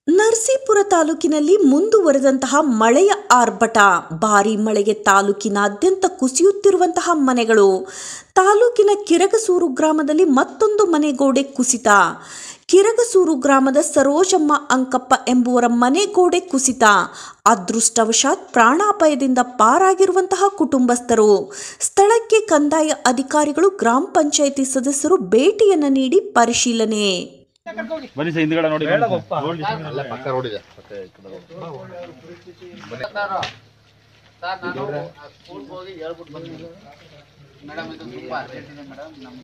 ನರಸೀಪುರ ತಾಲೂಕಿನಲ್ಲಿ ಮುಂದುವರೆದಂತಹ ಮಳೆಯ ಆರ್ಭಟ ಭಾರೀ ಮಳೆಗೆ ತಾಲೂಕಿನಾದ್ಯಂತ ಕುಸಿಯುತ್ತಿರುವಂತಹ ಮನೆಗಳು ತಾಲೂಕಿನ ಕಿರಗಸೂರು ಗ್ರಾಮದಲ್ಲಿ ಮತ್ತೊಂದು ಮನೆ ಗೋಡೆ ಕುಸಿತ ಕಿರಗಸೂರು ಗ್ರಾಮದ ಸರೋಜಮ್ಮ ಅಂಕಪ್ಪ ಎಂಬುವರ ಮನೆ ಗೋಡೆ ಕುಸಿತ ಅದೃಷ್ಟವಶಾತ್ ಪ್ರಾಣಾಪಾಯದಿಂದ ಪಾರಾಗಿರುವಂತಹ ಕುಟುಂಬಸ್ಥರು ಸ್ಥಳಕ್ಕೆ ಕಂದಾಯ ಅಧಿಕಾರಿಗಳು ಗ್ರಾಮ ಪಂಚಾಯಿತಿ ಸದಸ್ಯರು ಭೇಟಿಯನ್ನು ನೀಡಿ ಪರಿಶೀಲನೆ ಬನ್ನಿ ಸರ್ ಹಿಂದ್ಗಡೆ ನೋಡಿ ಅಲ್ಲ ಪಕ್ಕ ರೋಡ್ ಇದೆ ಪಕ್ಕ ಈ ಕಡೆ ಹೋಗು. ಸರ್ ನಾನು ಸ್ಕೂಲ್ಗೆ ಹೋಗಿ ಹೇಳ್ಬಿಟ್ಟು ಬಂದಿದ್ದೀನಿ ಮೇಡಮ್ ಇದು ತುಂಬ ಅರ್ಜೆಂಟ್ ಇದೆ ಮೇಡಮ್ ನಮ್ಮ